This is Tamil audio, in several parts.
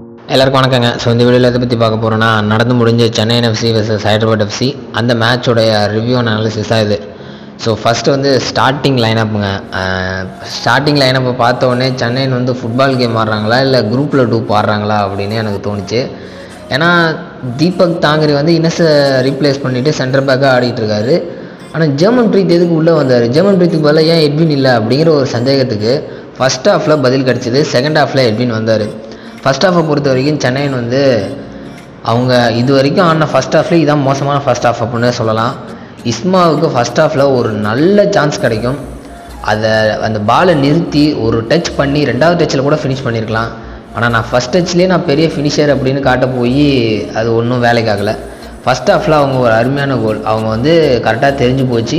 எல்லாருக்கும் வணக்கங்க ஸோ இந்த வீடியோவில் எதை பற்றி பார்க்க போகிறோன்னா நடந்து முடிஞ்ச Chennai FC vs Hyderabad FC அந்த மேட்சோடைய ரிவ்யூ அனாலிசிஸ் தான் இது ஸோ ஃபஸ்ட்டு வந்து ஸ்டார்டிங் லைனப்புங்க ஸ்டார்டிங் லைனப்பை பார்த்த உடனே சென்னைன்னு வந்து ஃபுட்பால் கேம் ஆடுறாங்களா இல்லை குரூப்பில் டூப் ஆடுறாங்களா அப்படின்னு எனக்கு தோணுச்சு ஏன்னா தீபக் தாங்கரி வந்து இனஸை ரீப்ளேஸ் பண்ணிவிட்டு சென்டர் பேக்காக ஆடிட்டு இருக்காரு ஆனால் ஜெர்மன் பிரீத் எதுக்கு உள்ளே வந்தார் ஜெர்மன் பிரீத்துக்கு பதிலாக ஏன் எட்வின் இல்லை அப்படிங்கிற ஒரு சந்தேகத்துக்கு ஃபஸ்ட் ஹாஃபில் பதில் கிடச்சிது செகண்ட் ஹாஃபில் எட்வின் வந்தார் ஃபஸ்ட் ஹாஃபை பொறுத்த வரைக்கும் சென்னையின் வந்து அவங்க இது வரைக்கும் ஆடின ஃபஸ்ட் ஹாஃப்லேயே இதான் மோசமான ஃபஸ்ட் ஹாஃப் அப்படின்னு சொல்லலாம் இஸ்மாவுக்கு ஃபஸ்ட் ஹாஃபில் ஒரு நல்ல சான்ஸ் கிடைக்கும் அதை அந்த பாலை நிறுத்தி ஒரு டச் பண்ணி ரெண்டாவது டச்சில் கூட ஃபினிஷ் பண்ணியிருக்கலாம் ஆனால் நான் ஃபஸ்ட் டச்லேயே நான் பெரிய ஃபினிஷர் அப்படின்னு காட்ட போய் அது ஒன்றும் வேலைக்கு ஆகலை ஃபஸ்ட் ஹாஃபில் அவங்க ஒரு அருமையான கோல் அவங்க வந்து கரெக்டாக தெரிஞ்சு போச்சு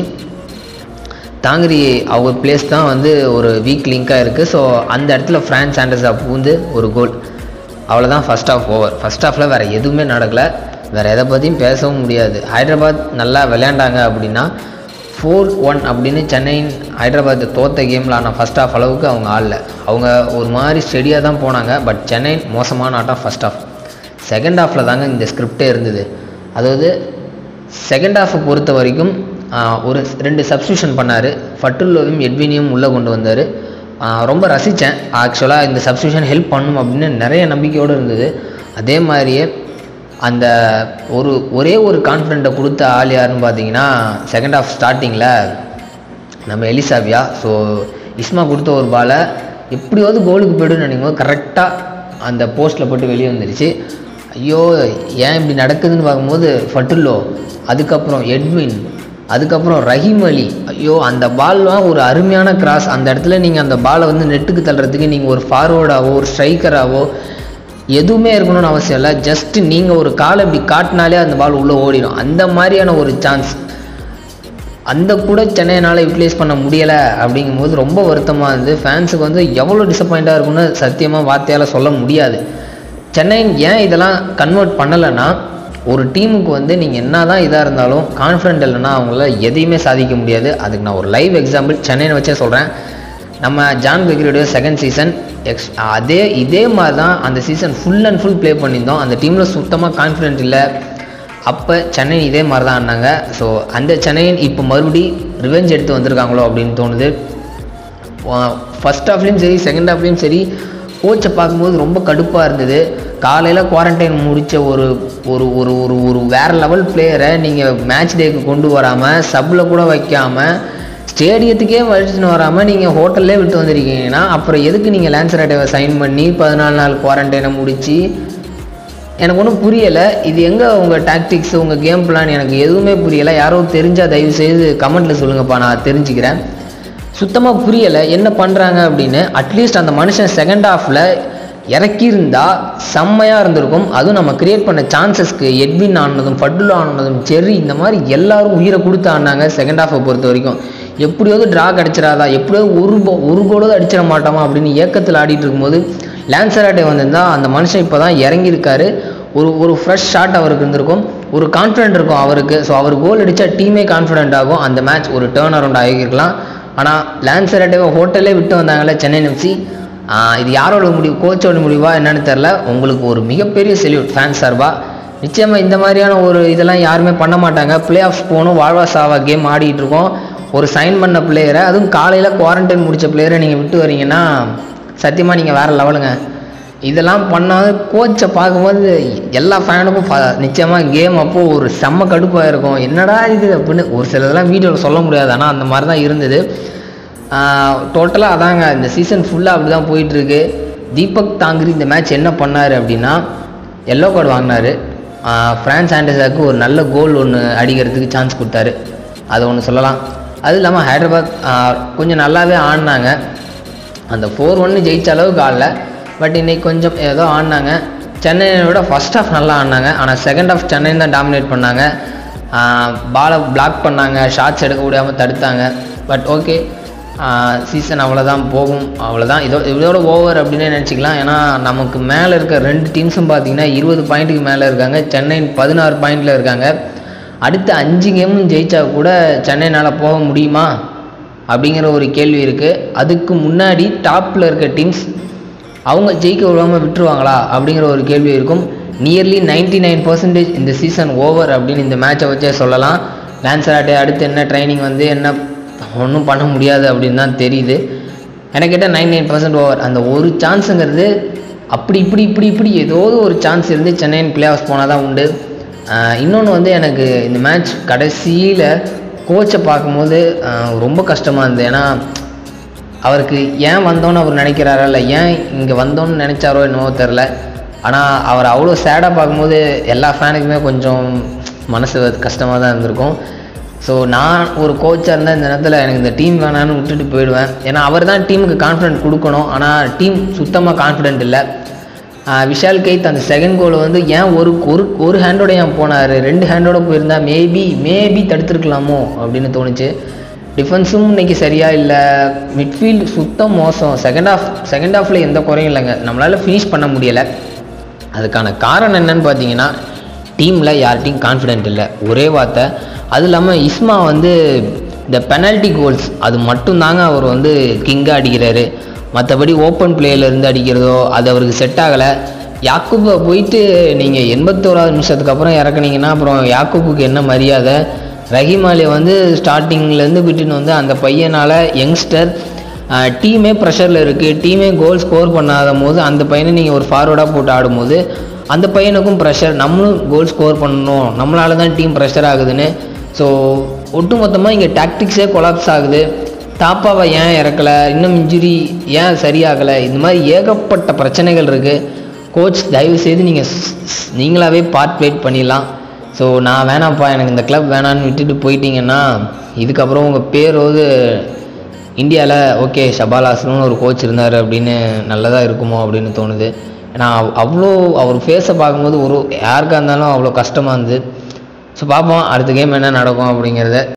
தாங்கிரி அவங்க பிளேஸ் தான் வந்து ஒரு வீக் லிங்காக இருக்குது ஸோ அந்த இடத்துல ஃப்ரான்ஸ் ஆண்டர்ஸா பூந்து ஒரு கோல் அவ்வளோதான் ஃபஸ்ட் ஆஃப் ஓவர் ஃபஸ்ட் ஹாஃபில் வேறு எதுவுமே நடக்கலை வேறு எதை பற்றியும் பேசவும் முடியாது ஹைதராபாத் நல்லா விளையாண்டாங்க அப்படின்னா ஃபோர் ஒன் அப்படின்னு சென்னை ஹைதராபாத் தோத்த கேமில் ஆன ஃபஸ்ட் ஹாஃப் அளவுக்கு அவங்க ஆடல அவங்க ஒரு மாதிரி ஸ்டெடியாக தான் போனாங்க பட் சென்னை மோசமான ஆட்டம் ஃபஸ்ட் ஹாஃப் செகண்ட் ஹாஃபில் தாங்க இந்த ஸ்கிரிப்டே இருந்தது அதாவது செகண்ட் ஹாஃபை பொறுத்த வரைக்கும் ஆஹ், ஒரு ரெண்டு சப்ஸ்டியூஷன் பண்ணார் ஃபட்டுல்லோவையும் எட்வினியும் உள்ளே கொண்டு வந்தார் ரொம்ப ரசித்தேன் ஆக்சுவலாக இந்த சப்ஸ்டியூஷன் ஹெல்ப் பண்ணும் அப்படின்னு நிறைய நம்பிக்கையோடு இருந்தது அதே மாதிரியே அந்த ஒரு ஒரே ஒரு கான்ஃபிடென்ட்டை கொடுத்த ஆள் யாருன்னு பார்த்தீங்கன்னா செகண்ட் ஹாஃப் ஸ்டார்டிங்கில் நம்ம எலிசாவியா ஸோ இஸ்மா கொடுத்த ஒரு பாலை எப்படியாவது கோலுக்கு போய்டுன்னு நினைக்கும் போது கரெக்டாக அந்த போஸ்ட்டில் போட்டு வெளியே வந்துருச்சு ஐயோ ஏன் இப்படி நடக்குதுன்னு பார்க்கும்போது ஃபட்டுல்லோ அதுக்கப்புறம் எட்வின் அதுக்கப்புறம் ரஹீம் அலி ஐயோ அந்த பால்லாம் ஒரு அருமையான கிராஸ் அந்த இடத்துல நீங்கள் அந்த பாலை வந்து நெட்டுக்கு தள்ளுறதுக்கு நீங்கள் ஒரு ஃபார்வர்டாவோ ஒரு ஸ்ட்ரைக்கராகவோ எதுவுமே இருக்கணும்னு அவசியம் இல்லை ஜஸ்ட் நீங்கள் ஒரு காலை இப்படி காட்டினாலே அந்த பால் உள்ளே ஓடிடும் அந்த மாதிரியான ஒரு சான்ஸ் அந்த கூட சென்னையினால் யூட்டிலைஸ் பண்ண முடியலை அப்படிங்கும்போது ரொம்ப வருத்தமாக இருந்து ஃபேன்ஸுக்கு வந்து எவ்வளோ டிசப்பாயிண்ட்டாக இருக்கும்னு சத்தியமாக வார்த்தையால் சொல்ல முடியாது சென்னை ஏன் இதெல்லாம் கன்வெர்ட் பண்ணலைன்னா ஒரு டீமுக்கு வந்து நீங்கள் என்ன தான் இதாக இருந்தாலும் கான்ஃபிடென்ட் இல்லைன்னா அவங்களால எதையுமே சாதிக்க முடியாது அதுக்கு நான் ஒரு லைவ் எக்ஸாம்பிள் சென்னைன்னு வச்சே சொல்கிறேன் நம்ம ஜான் பெக்ரியோட செகண்ட் சீசன் எக்ஸ் அதே இதே மாதிரி தான் அந்த season full and full play பண்ணியிருந்தோம் அந்த டீமில் சுத்தமாக கான்ஃபிடென்ட் இல்லை அப்போ சென்னை இதே மாதிரி தான் ஆடினாங்க ஸோ அந்த சென்னையின் இப்போ மறுபடி ரிவெஞ்ச் எடுத்து வந்திருக்காங்களோ அப்படின்னு தோணுது ஃபஸ்ட் ஹாஃப்லேயும் சரி செகண்ட் ஹாஃப்லேயும் சரி கோச்சை பார்க்கும்போது ரொம்ப கடுப்பாக இருந்தது காலையில் குவாரண்டைன் முடித்த ஒரு ஒரு ஒரு ஒரு ஒரு வேறு லெவல் பிளேயரை நீங்கள் மேட்ச் டேக்கு கொண்டு வராமல் சப்பில் கூட வைக்காமல் ஸ்டேடியத்துக்கே வழிச்சுன்னு வராமல் நீங்கள் ஹோட்டல்லே விட்டு வந்திருக்கீங்கன்னா அப்புறம் எதுக்கு நீங்கள் லான்சரேட்டவை சைன் பண்ணி பதினாலு நாள் குவாரண்டைனை முடித்து எனக்கு ஒன்றும் புரியலை இது எங்கே உங்கள் டாக்டிக்ஸ் உங்கள் கேம் பிளான் எனக்கு எதுவுமே புரியலை யாரோ தெரிஞ்சால் தயவு செய்து கமெண்ட்டில் சொல்லுங்கப்பா நான் தெரிஞ்சுக்கிறேன் சுத்தமாக புரியலை என்ன பண்ணுறாங்க அப்படின்னு அட்லீஸ்ட் அந்த மனுஷன் செகண்ட் ஹாஃபில் இறக்கியிருந்தா செம்மையாக இருந்திருக்கும் அதுவும் நம்ம கிரியேட் பண்ண சான்சஸ்க்கு எட்வின் ஆனதும் ஃபட்டுல் ஆனதும் செர்ரி இந்த மாதிரி எல்லாரும் உயிரை கொடுத்து ஆடினாங்க செகண்ட் ஹாஃபை பொறுத்த வரைக்கும் எப்படியாவது ட்ரா கிடச்சிடாதா எப்படியாவது ஒரு போ- ஒரு கோலாவது அடிச்சிட மாட்டோமா அப்படின்னு ஏக்கத்தில் ஆடிட்டு இருக்கும்போது லான்சராட்டே வந்திருந்தா அந்த மனுஷன் இப்போ தான் இறங்கியிருக்காரு ஒரு ஒரு ஃப்ரெஷ் ஷாட் அவருக்கு இருந்திருக்கும் ஒரு கான்ஃபிடென்ட் இருக்கும் அவருக்கு ஸோ அவர் கோல் அடித்தா டீமே கான்ஃபிடென்ட் ஆகும் அந்த மேட்ச் ஒரு டேர்ன் அரவுண்ட் ஆகியிருக்கலாம் ஆனால் லான்சராட்டேவை ஹோட்டலே விட்டு வந்தாங்கல்ல சென்னை எஃப்சி இது யாரோட முடிவு கோச்சோட முடிவா என்னன்னு தெரில உங்களுக்கு ஒரு மிகப்பெரிய செல்யூட் ஃபேன்ஸ் சார்பாக நிச்சயமாக இந்த மாதிரியான ஒரு இதெல்லாம் யாருமே பண்ண மாட்டாங்க பிளே ஆஃப் போகணும் வாழ்வா சாவா கேம் ஆடிட்டு இருக்கோம் ஒரு சைன் பண்ண பிளேயரை அதுவும் காலையில் குவாரண்டைன் முடித்த பிளேயரை நீங்கள் விட்டு வரீங்கன்னா சத்தியமாக நீங்கள் வேறு லெவலுங்க இதெல்லாம் பண்ணாத கோச்சை பார்க்கும்போது எல்லா ஃபேனுக்கும் நிச்சயமாக கேம் அப்போது ஒரு செம்ம கடுப்பாக இருக்கும் என்னடா இது அப்படின்னு ஒரு சிலதெல்லாம் வீடியோவில் சொல்ல முடியாது ஆனால் அந்த மாதிரி தான் இருந்தது டோட்டலாக அதாங்க இந்த சீசன் ஃபுல்லாக அப்படி தான் போயிட்டுருக்கு தீபக் தாங்கரி இந்த மேட்ச் என்ன பண்ணார் அப்படின்னா எல்லோ கார்டு வாங்கினார் ஃப்ரான்ஸ் ஆண்டர்ஸாக்கு ஒரு நல்ல கோல் ஒன்று அடிக்கிறதுக்கு சான்ஸ் கொடுத்தாரு அதை ஒன்று சொல்லலாம் அது இல்லாமல் ஹைதராபாத் ஆஹ், கொஞ்சம் நல்லாவே ஆடினாங்க அந்த ஃபோர் ஒன்று ஜெயிச்ச அளவுக்கு ஆடல பட் இன்னைக்கு கொஞ்சம் ஏதோ ஆடினாங்க சென்னையை விட ஃபஸ்ட் ஹாஃப் நல்லா ஆடினாங்க ஆனால் செகண்ட் ஹாஃப் சென்னை தான் டாமினேட் பண்ணாங்க பாலை பிளாக் பண்ணாங்க ஷாட்ஸ் எடுக்க முடியாமல் தடுத்தாங்க பட் ஓகே சீசன் அவ்வளோதான் போகும் அவ்வளோதான் இதோ இதோட ஓவர் அப்படின்னே நினச்சிக்கலாம் ஏன்னா நமக்கு மேலே இருக்க ரெண்டு டீம்ஸும் பார்த்தீங்கன்னா இருபது பாயிண்ட்டுக்கு மேலே இருக்காங்க சென்னை பதினாறு பாயிண்டில் இருக்காங்க அடுத்த அஞ்சு கேமும் ஜெயிச்சா கூட சென்னைனால் போக முடியுமா அப்படிங்கிற ஒரு கேள்வி இருக்குது அதுக்கு முன்னாடி டாப்பில் இருக்க டீம்ஸ் அவங்க ஜெயிக்க விடாமல் விட்டுருவாங்களா அப்படிங்கிற ஒரு கேள்வி இருக்கும் நியர்லி நைன்டி நைன் பர்சன்டேஜ் இந்த சீசன் ஓவர் அப்படின்னு இந்த மேட்சை வச்சே சொல்லலாம் லான்சராட்டே அடுத்து என்ன ட்ரைனிங் வந்து என்ன ஒன்றும் பண்ண முடியாது அப்படின்னு தான் தெரியுது எனக்கு கேட்டால் நைன் நைன் பர்சன்ட் ஓவர் அந்த ஒரு சான்ஸுங்கிறது அப்படி இப்படி இப்படி இப்படி ஏதோ ஒரு சான்ஸ் இருந்து சென்னையின் பிளே ஆஃப் போனால் தான் உண்டு இன்னொன்று வந்து எனக்கு இந்த மேட்ச் கடைசியில் கோச்சை பார்க்கும்போது ஆஹ் ரொம்ப கஷ்டமாக இருந்தது ஏன்னா அவருக்கு ஏன் வந்தோன்னு அவர் நினைக்கிறாரா இல்லை ஏன் இங்கே வந்தோன்னு நினச்சாரோ என்னவோ தெரில ஆனால் அவர் அவ்வளோ சேடாக பார்க்கும்போது எல்லா ஃபேனுக்குமே கொஞ்சம் மனசு கஷ்டமாக தான் இருந்திருக்கும் ஸோ நான் ஒரு கோச்சாக இருந்தால் இந்த நேரத்தில் எனக்கு இந்த டீம் வேணான்னு விட்டுட்டு போயிடுவேன் ஏன்னா அவர் தான் டீமுக்கு கான்ஃபிடென்ட் கொடுக்கணும் ஆனால் டீம் சுத்தமாக கான்ஃபிடென்ட் இல்லை ஆஹ் விஷால் கைத் அந்த செகண்ட் கோல் வந்து ஏன் ஒரு ஒரு ஒரு ஹேண்டோட ஏன் போனார் ரெண்டு ஹேண்டோட போயிருந்தா மேபி மேபி தடுத்துருக்கலாமோ அப்படின்னு தோணுச்சு டிஃபென்ஸும் இன்னைக்கு சரியா இல்லை மிட்ஃபீல்டு சுத்தம் மோசம் செகண்ட் ஆஃப் செகண்ட் ஹாஃபில் எந்த குறையும் இல்லைங்க நம்மளால் ஃபினிஷ் பண்ண முடியலை அதுக்கான காரணம் என்னன்னு பார்த்தீங்கன்னா டீமில் யார்கிட்டையும் கான்ஃபிடென்ட் இல்லை ஒரே வார்த்தை அது இல்லாமல் இஸ்மா வந்து இந்த பெனல்ட்டி கோல்ஸ் அது மட்டும்தாங்க அவர் வந்து கிங்காக அடிக்கிறாரு மற்றபடி ஓப்பன் இருந்து அடிக்கிறதோ அது அவருக்கு செட் ஆகலை யாக்கூப்பை போயிட்டு நீங்கள் எண்பத்தோராவது நிமிஷத்துக்கு அப்புறம் இறக்குனீங்கன்னா அப்புறம் யாக்கூப்புக்கு என்ன மரியாதை ரஹீம் அலியை வந்து ஸ்டார்டிங்லேருந்து விட்டுன்னு வந்து அந்த பையனால் யங்ஸ்டர் டீமே ப்ரெஷரில் இருக்குது டீமே கோல் ஸ்கோர் பண்ணாத போது அந்த பையனை நீங்கள் ஒரு ஃபார்வர்டாக போட்டு ஆடும்போது அந்த பையனுக்கும் ப்ரெஷர் நம்மளும் கோல் ஸ்கோர் பண்ணணும் நம்மளால தான் டீம் ப்ரெஷர் ஆகுதுன்னு ஸோ ஒட்டுமொத்தமாக இங்கே டாக்டிக்ஸே கொலாப்ஸ் ஆகுது தாப்பாவை ஏன் இறக்கலை இன்னும் இன்ஜுரி ஏன் சரியாகலை இந்த மாதிரி ஏகப்பட்ட பிரச்சனைகள் இருக்குது கோச் தயவு செய்து நீங்கள் நீங்களாவே பார்ட்டிபேட் பண்ணிடலாம் ஸோ நான் வேணாம்ப்பா எனக்கு இந்த கிளப் வேணான்னு விட்டுட்டு போயிட்டீங்கன்னா இதுக்கப்புறம் உங்கள் பேரோது இந்தியாவில் ஓகே ஷபாலாசனுன்னு ஒரு கோச் இருந்தார் அப்படின்னு நல்லதாக இருக்குமோ அப்படின்னு தோணுது ஏன்னா அவ்- அவ்வளோ அவர் ஃபேஸை பார்க்கும்போது ஒரு யாருக்காக இருந்தாலும் அவ்வளோ கஷ்டமாக இருந்தது ஸோ பார்ப்போம் அடுத்த கேம் என்ன நடக்கும் அப்படிங்கிறத